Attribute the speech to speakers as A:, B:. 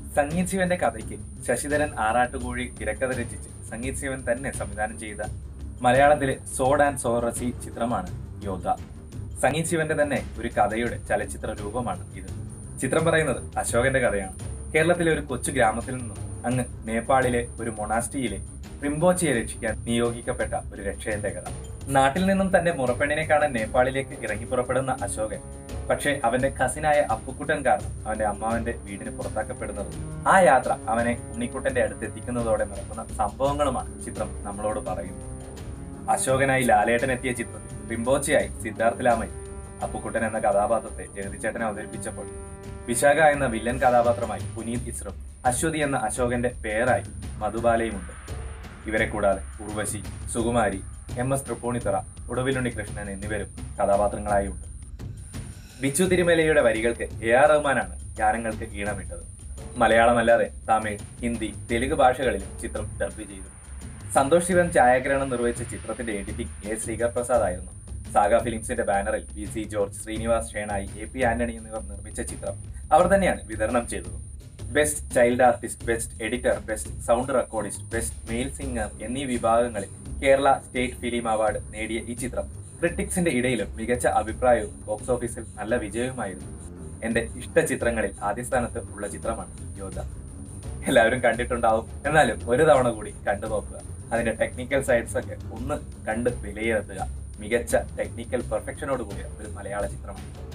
A: സംഗീത് ശിവന്റെ കഥയ്ക്ക് ശശിധരൻ ആറാട്ടുകോഴി തിരക്കഥ രചിച്ച് സംഗീത് ശിവൻ തന്നെ സംവിധാനം ചെയ്ത മലയാളത്തിലെ സോഡ് ആൻഡ് സോറസി ചിത്രമാണ് യോദ്ധ സംഗീത് ശിവന്റെ തന്നെ ഒരു കഥയുടെ ചലച്ചിത്ര രൂപമാണ് ഇത് ചിത്രം പറയുന്നത് അശോകന്റെ കഥയാണ് കേരളത്തിലെ ഒരു കൊച്ചു ഗ്രാമത്തിൽ നിന്നും അങ്ങ് നേപ്പാളിലെ ഒരു മൊണാസ്റ്റിയിലെ റിംബോച്ചിയെ രക്ഷിക്കാൻ നിയോഗിക്കപ്പെട്ട ഒരു രക്ഷകന്റെ കഥ നാട്ടിൽ നിന്നും തന്റെ മുറപ്പെണ്ണിനെ കാണാൻ നേപ്പാളിലേക്ക് ഇറങ്ങി പുറപ്പെടുന്ന അശോകൻ പക്ഷേ അവന്റെ കസിനായ അപ്പുക്കുട്ടൻ കാരണം അവന്റെ അമ്മാവന്റെ വീടിന് പുറത്താക്കപ്പെടുന്നതും ആ യാത്ര അവനെ ഉണ്ണിക്കുട്ടന്റെ അടുത്ത് എത്തിക്കുന്നതോടെ നടക്കുന്ന സംഭവങ്ങളുമാണ് ചിത്രം നമ്മളോട് പറയുന്നത് അശോകനായി ലാലേട്ടൻ എത്തിയ ചിത്രത്തിൽ റിംബോച്ചയായി സിദ്ധാർത്ഥ് ലാമയ്യ അപ്പുക്കുട്ടൻ എന്ന കഥാപാത്രത്തെ ജഗതിച്ചേട്ടനെ അവതരിപ്പിച്ചപ്പോൾ വിശാഖ എന്ന വില്ലൻ കഥാപാത്രമായി പുനീത് ഇസ്രം അശ്വതി എന്ന അശോകന്റെ പേരായി മധുബാലയുമുണ്ട് ഇവരെ കൂടാതെ ഉർവശി സുകുമാരി എം എസ് തൃപ്പൂണിത്തറ ഉടവിലുണ്ണി കൃഷ്ണൻ എന്നിവരും കഥാപാത്രങ്ങളായി ഉണ്ട് ബിച്ചു തിരുമലയുടെ വരികൾക്ക് എ ആർ റഹ്മാനാണ് ഗാനങ്ങൾക്ക് ഈണമിട്ടത് മലയാളമല്ലാതെ തമിഴ് ഹിന്ദി തെലുങ്ക് ഭാഷകളിലും ചിത്രം ഡബ് ചെയ്തു സന്തോഷ് ശിവൻ ഛായാഗ്രഹണം നിർവഹിച്ച ചിത്രത്തിന്റെ എഡിറ്റിംഗ് എ ശ്രീകർ പ്രസാദ് ആയിരുന്നു സാഗ ഫിലിംസിന്റെ ബാനറിൽ V C George Srinivas Shenoy A P Antony എന്നിവർ നിർമ്മിച്ച ചിത്രം അവർ തന്നെയാണ് വിതരണം ചെയ്തത് best child artist best editor best sound recordist best male singer എന്നീ വിഭാഗങ്ങളിൽ കേരള സ്റ്റേറ്റ് ഫിലിം അവാർഡ് നേടിയ ഈ ചിത്രം ക്രിട്ടിക്സിന്റെ ഇടയിലും മികച്ച അഭിപ്രായവും ബോക്സ് ഓഫീസിൽ നല്ല വിജയവുമായിരുന്നു എന്റെ ഇഷ്ട ചിത്രങ്ങളിൽ ആദ്യ സ്ഥാനത്ത് ഉള്ള ചിത്രമാണ് യോദ്ധ എല്ലാവരും കണ്ടിട്ടുണ്ടാവും എന്നാലും ഒരു തവണ കൂടി കണ്ടു നോക്കുക അതിന്റെ ടെക്നിക്കൽ സൈഡ്സ് ഒക്കെ ഒന്ന് കണ്ട് വിലയിരുത്തുക മികച്ച ടെക്നിക്കൽ പെർഫെക്ഷനോട് കൂടിയ ഒരു മലയാള ചിത്രമാണ്